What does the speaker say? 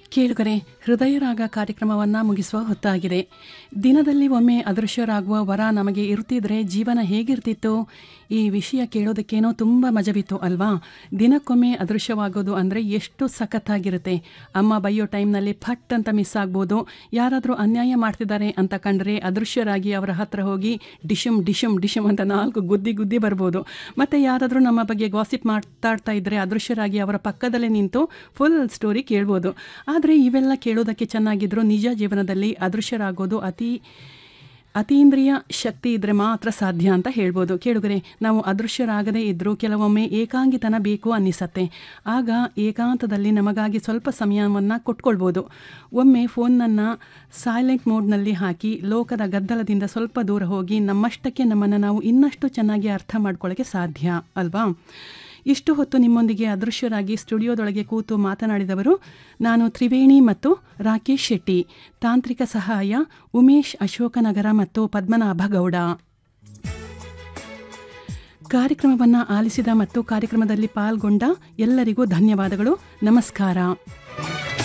ಕೇಳುಗರೆ ಹೃದಯರಾಗ ಕಾರ್ಯಕ್ರಮವನ್ನು ಮುಗಿಸುವ ಹೊತ್ತಾಗಿದೆ ದಿನದಲ್ಲಿ ಒಮ್ಮೆ ಅದೃಶ್ಯರಾಗುವ ವರ ನಮಗೆ ಇರುತ್ತಿದ್ರೆ ಜೀವನ ಹೇಗಿರ್ತಿತ್ತು ಈ ವಿಷಯ ಕೇಳೋದಕ್ಕೇನೋ ತುಂಬ ಮಜವಿತ್ತು ಅಲ್ವಾ ದಿನಕ್ಕೊಮ್ಮೆ ಅದೃಶ್ಯವಾಗೋದು ಅಂದರೆ ಎಷ್ಟು ಸಖತ್ತಾಗಿರುತ್ತೆ ಅಮ್ಮ ಬೈಯೋ ಟೈಮ್ನಲ್ಲಿ ಫಟ್ ಅಂತ ಮಿಸ್ ಆಗ್ಬೋದು ಯಾರಾದರೂ ಅನ್ಯಾಯ ಮಾಡ್ತಿದ್ದಾರೆ ಅಂತ ಕಂಡ್ರೆ ಅದೃಶ್ಯರಾಗಿ ಅವರ ಹತ್ರ ಹೋಗಿ ಡಿಶಮ್ ಡಿಶಮ್ ಡಿಶಮ್ ಅಂತ ನಾಲ್ಕು ಗುದ್ದಿ ಗುದ್ದಿ ಬರ್ಬೋದು ಮತ್ತು ಯಾರಾದರೂ ನಮ್ಮ ಬಗ್ಗೆ ಗಾಸಿಪ್ ಮಾತಾಡ್ತಾ ಇದ್ದರೆ ಅದೃಶ್ಯರಾಗಿ ಅವರ ಪಕ್ಕದಲ್ಲೇ ನಿಂತು ಫುಲ್ ಸ್ಟೋರಿ ಕೇಳ್ಬೋದು ಆದರೆ ಇವೆಲ್ಲ ಕೇಳೋದಕ್ಕೆ ಚೆನ್ನಾಗಿದ್ದರೂ ನಿಜ ಜೀವನದಲ್ಲಿ ಅದೃಶ್ಯರಾಗೋದು ಅತಿ ಅತೀಂದ್ರಿಯ ಶಕ್ತಿ ಇದ್ದರೆ ಮಾತ್ರ ಸಾಧ್ಯ ಅಂತ ಹೇಳ್ಬೋದು ಕೇಳುಗರೆ ನಾವು ಅದೃಶ್ಯರಾಗದೇ ಇದ್ದರೂ ಕೆಲವೊಮ್ಮೆ ಏಕಾಂಗಿತನ ಬೇಕು ಅನ್ನಿಸತ್ತೆ ಆಗ ಏಕಾಂತದಲ್ಲಿ ನಮಗಾಗಿ ಸ್ವಲ್ಪ ಸಮಯವನ್ನು ಕೊಟ್ಕೊಳ್ಬೋದು ಒಮ್ಮೆ ಫೋನನ್ನು ಸೈಲೆಂಟ್ ಮೋಡ್ನಲ್ಲಿ ಹಾಕಿ ಲೋಕದ ಗದ್ದಲದಿಂದ ಸ್ವಲ್ಪ ದೂರ ಹೋಗಿ ನಮ್ಮಷ್ಟಕ್ಕೆ ನಮ್ಮನ್ನು ನಾವು ಇನ್ನಷ್ಟು ಚೆನ್ನಾಗಿ ಅರ್ಥ ಮಾಡ್ಕೊಳ್ಳೋಕ್ಕೆ ಸಾಧ್ಯ ಅಲ್ವಾ ಇಷ್ಟು ಹೊತ್ತು ನಿಮ್ಮೊಂದಿಗೆ ಅದೃಶ್ಯರಾಗಿ ಸ್ಟುಡಿಯೋದೊಳಗೆ ಕೂತು ಮಾತನಾಡಿದವರು ನಾನು ತ್ರಿವೇಣಿ ಮತ್ತು ರಾಕೇಶ್ ಶೆಟ್ಟಿ ತಾಂತ್ರಿಕ ಸಹಾಯ ಉಮೇಶ್ ಅಶೋಕನಗರ ಮತ್ತು ಪದ್ಮನಾಭ ಗೌಡ ಕಾರ್ಯಕ್ರಮವನ್ನು ಆಲಿಸಿದ ಮತ್ತು ಕಾರ್ಯಕ್ರಮದಲ್ಲಿ ಪಾಲ್ಗೊಂಡ ಎಲ್ಲರಿಗೂ ಧನ್ಯವಾದಗಳು ನಮಸ್ಕಾರ